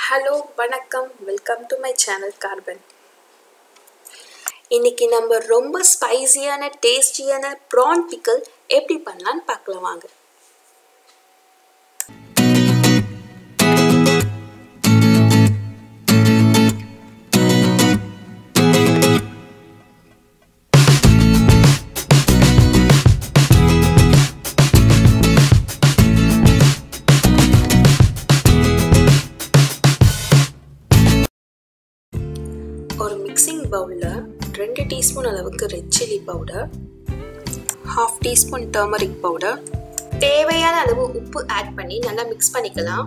hello வணக்கம் welcome to my channel கார்பன் இன்னைக்கு நம்ம ரொம்ப ஸ்பைசியான டேஸ்டியான ப்ரான் பிக்கல் எப்படி பண்ணலான்னு பார்க்கலாம் வாங்க ஒரு மிக்சிங் பவுலில் ரெண்டு டீஸ்பூன் அளவுக்கு red chilli powder half teaspoon turmeric powder தேவையான அளவு உப்பு ஆட் பண்ணி நல்லா மிக்ஸ் பண்ணிக்கலாம்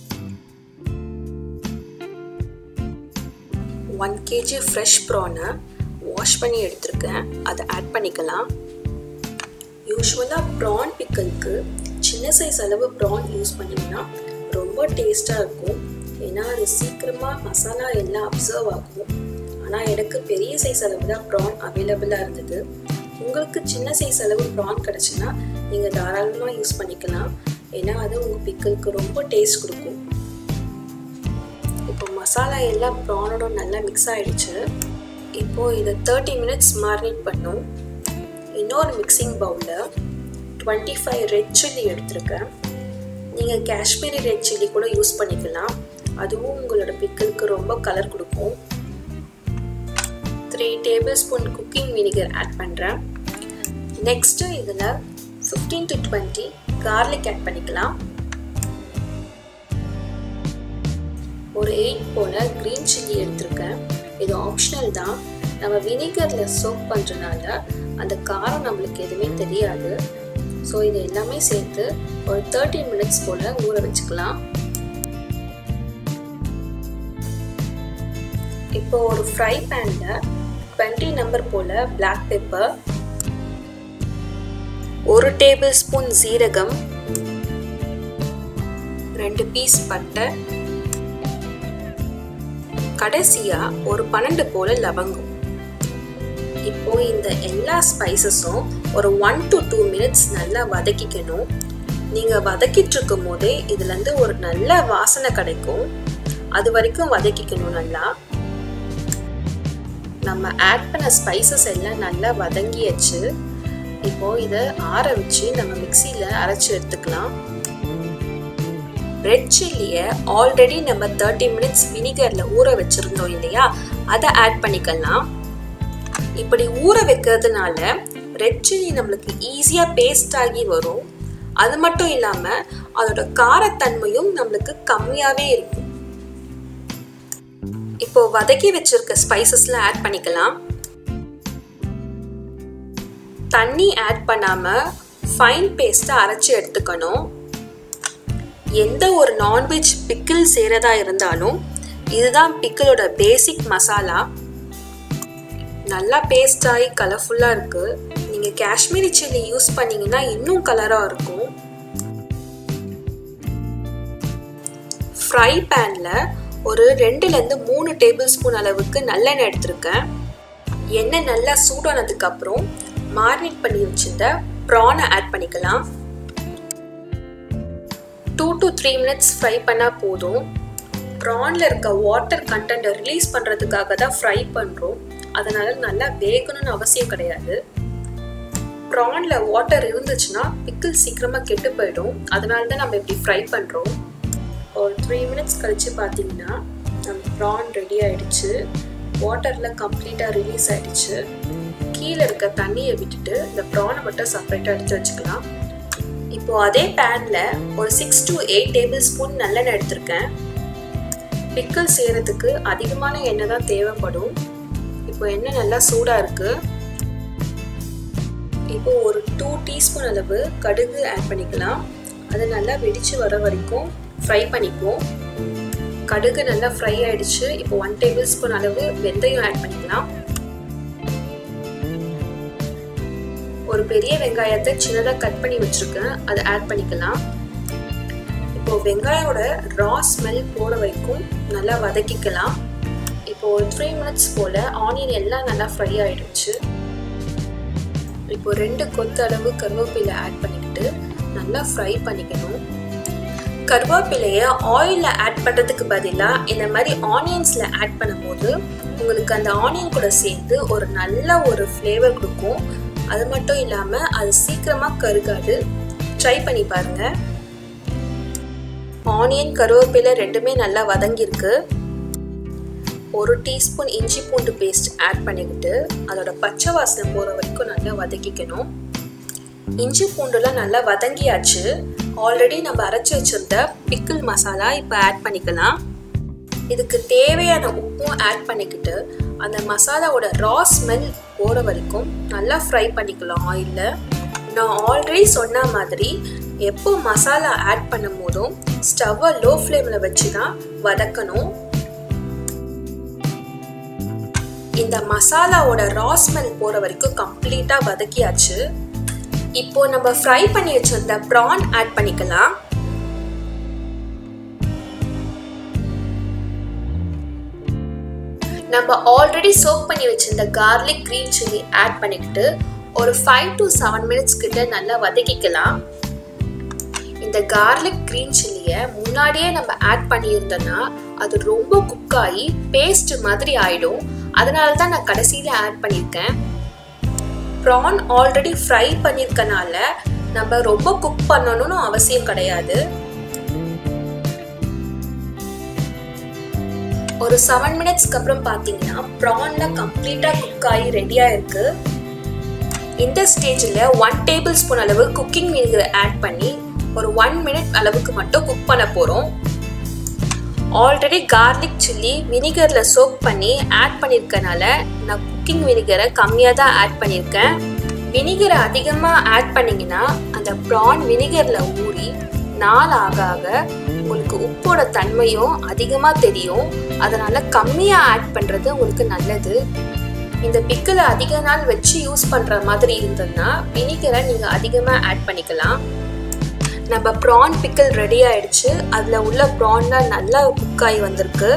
ஒன் கேஜி ஃப்ரெஷ் ப்ரானை வாஷ் பண்ணி எடுத்திருக்கேன் அதை ஆட் பண்ணிக்கலாம் யூஸ்வலாக ப்ரான் பிக்கலுக்கு சின்ன சைஸ் அளவு ப்ரான் யூஸ் பண்ணிங்கன்னா ரொம்ப டேஸ்ட்டாக இருக்கும் ஏன்னா அது சீக்கிரமாக மசாலா எல்லாம் அப்சர்வ் ஆகும் ஆனால் எனக்கு பெரிய சைஸ் அளவு தான் ப்ரான் அவைலபிளாக இருந்தது உங்களுக்கு சின்ன சைஸ் அளவு ப்ரான் கிடச்சுன்னா நீங்கள் தாராளமாக யூஸ் பண்ணிக்கலாம் ஏன்னா அது உங்கள் பிக்கலுக்கு ரொம்ப டேஸ்ட் கொடுக்கும் இப்போ மசாலா எல்லாம் ப்ரானோட நல்லா மிக்ஸ் ஆகிடுச்சு இப்போது இதை தேர்ட்டி மினிட்ஸ் மாரினேட் பண்ணும் இன்னொரு மிக்சிங் பவுலில் டுவெண்ட்டி ஃபைவ் ரெட் சில்லி எடுத்திருக்கேன் நீங்கள் காஷ்மீரி ரெட் சில்லி கூட யூஸ் பண்ணிக்கலாம் அதுவும் உங்களோட பிக்கலுக்கு ரொம்ப கலர் கொடுக்கும் three tablespoon cooking vinegar add பண்ணுறேன் நெக்ஸ்ட்டு இதில் fifteen to twenty garlic add பண்ணிக்கலாம் ஒரு எயிட் போல் க்ரீன் சில்லி எடுத்திருக்கேன் இது ஆப்ஷனல் தான் நம்ம வினிகரில் சோப் பண்ணுறனால அந்த காரம் நம்மளுக்கு எதுவுமே தெரியாது ஸோ இது எல்லாமே சேர்த்து ஒரு தேர்ட்டி மினிட்ஸ் போல் ஊற வச்சுக்கலாம் இப்போ ஒரு ஃப்ரை பேனில் டுவெண்ட்டி நம்பர் போல் பிளாக் பெப்பர் ஒரு டேபிள் ஸ்பூன் சீரகம் ரெண்டு பீஸ் பட்டை கடைசியாக ஒரு பன்னெண்டு போல் லவங்கம் இப்போ இந்த எல்லா ஸ்பைசஸும் ஒரு ஒன் டு டூ மினிட்ஸ் நல்லா வதக்கிக்கணும் நீங்கள் வதக்கிட்டு இருக்கும் போதே இதுலேருந்து ஒரு நல்ல வாசனை கிடைக்கும் அது வரைக்கும் வதக்கிக்கணும் நல்லா நம்ம ஆட் பண்ண ஸ்பைசஸ் எல்லாம் நல்லா வதங்கியாச்சு இப்போ இதை ஆற வச்சு நம்ம மிக்சியில் அரைச்சி எடுத்துக்கலாம் ரெட் சில்லியை ஆல்ரெடி நம்ம தேர்ட்டி மினிட்ஸ் வினிகரில் ஊற வச்சுருந்தோம் இல்லையா அதை ஆட் பண்ணிக்கலாம் இப்படி ஊற வைக்கிறதுனால ரெட் சில்லி நம்மளுக்கு ஈஸியாக பேஸ்ட் ஆகி வரும் அது மட்டும் இல்லாமல் அதோட காரத்தன்மையும் நம்மளுக்கு கம்மியாகவே இருக்கும் இப்போ வதக்கி வச்சிருக்க ஸ்பைசஸ்லாம் ஆட் பண்ணிக்கலாம் தண்ணி ஆட் பண்ணாமல் ஃபைன் பேஸ்ட்டை அரைச்சி எடுத்துக்கணும் எந்த ஒரு நான்வெஜ் பிக்கிள் செய்கிறதா இருந்தாலும் இதுதான் பிக்கிளோட பேசிக் மசாலா நல்லா பேஸ்ட் ஆகி கலர்ஃபுல்லாக இருக்குது நீங்கள் காஷ்மீரி சில்லி யூஸ் பண்ணிங்கன்னா இன்னும் கலராக இருக்கும் ஃப்ரை பேனில் ஒரு ரெண்டுலேருந்து மூணு டேபிள் ஸ்பூன் அளவுக்கு நல்லெண்ணெய் எடுத்திருக்கேன் எண்ணெய் நல்லா சூடானதுக்கப்புறம் மாரினேட் பண்ணி வச்சுருந்த ப்ரானை ஆட் பண்ணிக்கலாம் two to three minutes fry பண்ணால் போதும் ப்ரானில் இருக்க வாட்டர் கண்டென்ட்டை ரிலீஸ் பண்ணுறதுக்காக தான் ஃப்ரை பண்ணுறோம் அதனால் நல்லா வேகணும்னு அவசியம் கிடையாது ப்ரானில் வாட்டர் இருந்துச்சுன்னா பிக்கிள் சீக்கிரமாக கெட்டு போயிடும் அதனால தான் நம்ம இப்படி ஃப்ரை பண்ணுறோம் ஒரு த்ரீ மினிட்ஸ் கழித்து பார்த்தீங்கன்னா நம்ம ப்ரான் ரெடி ஆகிடுச்சு வாட்டரில் கம்ப்ளீட்டாக ரிலீஸ் ஆகிடுச்சு கீழே இருக்க தண்ணியை விட்டுட்டு இந்த ப்ரானை மட்டும் செப்பரேட்டாக எடுத்து வச்சுக்கலாம் இப்போது அதே பேனில் ஒரு six to eight tablespoon நல்லெண்ணெய் எடுத்திருக்கேன் பிக்கல் செய்கிறதுக்கு அதிகமான எண்ணெய் தான் தேவைப்படும் இப்போ எண்ணெய் நல்லா சூடாக இருக்குது இப்போ ஒரு டூ டீஸ்பூன் அளவு கடுகு ஆட் பண்ணிக்கலாம் அது நல்லா வெடித்து வர வரைக்கும் ஃப்ரை பண்ணிப்போம் கடுகு நல்லா ஃப்ரை ஆயிடுச்சு இப்போ ஒன் டேபிள் ஸ்பூன் அளவு வெந்தயம் ஆட் பண்ணிக்கலாம் ஒரு பெரிய வெங்காயத்தை சின்னதாக கட் பண்ணி வச்சுருக்கேன் அதை ஆட் பண்ணிக்கலாம் இப்போ வெங்காயோட ரா ஸ்மெல் போட வரைக்கும் நல்லா வதக்கிக்கலாம் இப்போ ஒரு த்ரீ மினிட்ஸ் போல் ஆனியன் எல்லாம் நல்லா ஃப்ரை ஆகிடுச்சு இப்போ ரெண்டு கொத்து அளவு கருவேப்பிலை ஆட் பண்ணிக்கிட்டு நல்லா ஃப்ரை பண்ணிக்கணும் கருவேப்பிலையை ஆயிலில் ஆட் பண்ணுறதுக்கு பதிலாக இந்த மாதிரி ஆனியன்ஸில் ஆட் பண்ணும்போது உங்களுக்கு அந்த ஆனியன் கூட சேர்ந்து ஒரு நல்ல ஒரு ஃப்ளேவர் கொடுக்கும் அது மட்டும் இல்லாமல் அது சீக்கிரமாக கருகாது ட்ரை பண்ணி பாருங்கள் ஆனியன் கருவேப்பிலை ரெண்டுமே நல்லா வதங்கியிருக்கு ஒரு டீஸ்பூன் இஞ்சி பூண்டு பேஸ்ட் ஆட் பண்ணிக்கிட்டு அதோட பச்சை வாசனை போகிற வரைக்கும் நல்லா வதக்கிக்கணும் இஞ்சி பூண்டுலாம் நல்லா வதங்கியாச்சு ஆல்ரெடி நம்ம அரைச்சி வச்சிருந்த பிக்கிள் மசாலா இப்போ ஆட் பண்ணிக்கலாம் இதுக்கு தேவையான உப்பும் ஆட் பண்ணிக்கிட்டு அந்த மசாலாவோட ரா ஸ்மெல் போகிற வரைக்கும் நல்லா ஃப்ரை பண்ணிக்கலாம் ஆயிலில் நான் ஆல்ரெடி சொன்ன மாதிரி எப்போ மசாலா ஆட் பண்ணும் போதும் ஸ்டவ்வை லோ ஃப்ளேமில் வச்சு தான் வதக்கணும் இந்த மசாலாவோட ரா ஸ்மெல் போகிற வரைக்கும் கம்ப்ளீட்டாக வதக்கியாச்சு இப்போ நம்ம ஃப்ரை பண்ணி வச்சிருந்த ப்ரான் ஆட் பண்ணிக்கலாம் நம்ம ஆல்ரெடி சோக் பண்ணி வச்சிருந்த கார்லிக் க்ரீன் சில்லி ஆட் பண்ணிக்கிட்டு ஒரு ஃபைவ் டு செவன் மினிட்ஸ் கிட்ட நல்லா வதக்கிக்கலாம் இந்த கார்லிக் க்ரீன் சில்லியை முன்னாடியே நம்ம ஆட் பண்ணியிருந்தோன்னா அது ரொம்ப குக் ஆகி பேஸ்ட் மாதிரி ஆயிடும் அதனால தான் நான் கடைசியில் ஆட் பண்ணியிருக்கேன் ப்ரான் ஆல்ரெடி ஃப்ரை பண்ணியிருக்கனால நம்ம ரொம்ப குக் பண்ணணும்னு அவசியம் கிடையாது ஒரு செவன் மினிட்ஸ்க்கு அப்புறம் பார்த்தீங்கன்னா ப்ரான்லாம் கம்ப்ளீட்டாக குக் ஆகி ரெடியாக இருக்கு இந்த ஸ்டேஜில் ஒன் டேபிள் ஸ்பூன் அளவு குக்கிங் வினிகர் ஆட் பண்ணி ஒரு ஒன் மினிட் அளவுக்கு மட்டும் குக் பண்ண போகிறோம் ஆல்ரெடி கார்லிக் சில்லி வினிகரில் சோக் பண்ணி ஆட் பண்ணியிருக்கனால நான் குக்கிங் வினிகரை கம்மியாக தான் ஆட் பண்ணியிருக்கேன் வினிகரை அதிகமாக ஆட் பண்ணிங்கன்னா அந்த ப்ரான் வினிகரில் ஊறி நாள் ஆக ஆக உங்களுக்கு உப்போட தன்மையும் அதிகமாக தெரியும் அதனால் கம்மியாக ஆட் பண்ணுறது உங்களுக்கு நல்லது இந்த பிக்கில் அதிக நாள் வச்சு யூஸ் பண்ணுற மாதிரி இருந்ததுன்னா வினிகரை நீங்கள் அதிகமாக ஆட் பண்ணிக்கலாம் நம்ம ப்ரான் பிக்கிள் ரெடி ஆயிடுச்சு அதில் உள்ள ப்ரான்லாம் நல்லா குக் ஆகி வந்திருக்கு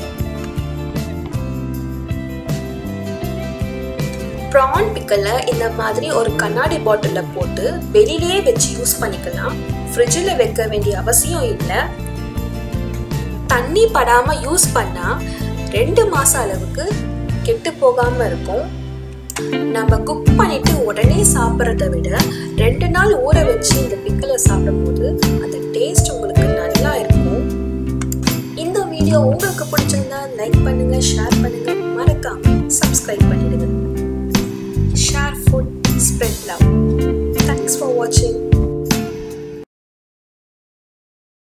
ப்ரான் பிக்கலை இந்த மாதிரி ஒரு கண்ணாடி பாட்டிலில் போட்டு வெளியிலேயே வச்சு யூஸ் பண்ணிக்கலாம் ஃப்ரிட்ஜில் வைக்க வேண்டிய அவசியம் இல்லை தண்ணி படாமல் யூஸ் பண்ணால் ரெண்டு மாதம் அளவுக்கு கெட்டு போகாமல் இருக்கும் நம்ம குக் பண்ணிட்டு உடனே சாப்பிட்றத விட ரெண்டு நாள் ஊற வச்சு இந்த பிக்கலை சாப்பிடும்போது அந்த டேஸ்ட் உங்களுக்கு நல்லா இருக்கும் இந்த வீடியோ உங்களுக்கு பிடிச்சிருந்தா லைக் பண்ணுங்க ஷேர் பண்ணுங்க மறக்காம சப்ஸ்கிரைப் பண்ணிடுங்க share food spread love thanks for வாட்சிங்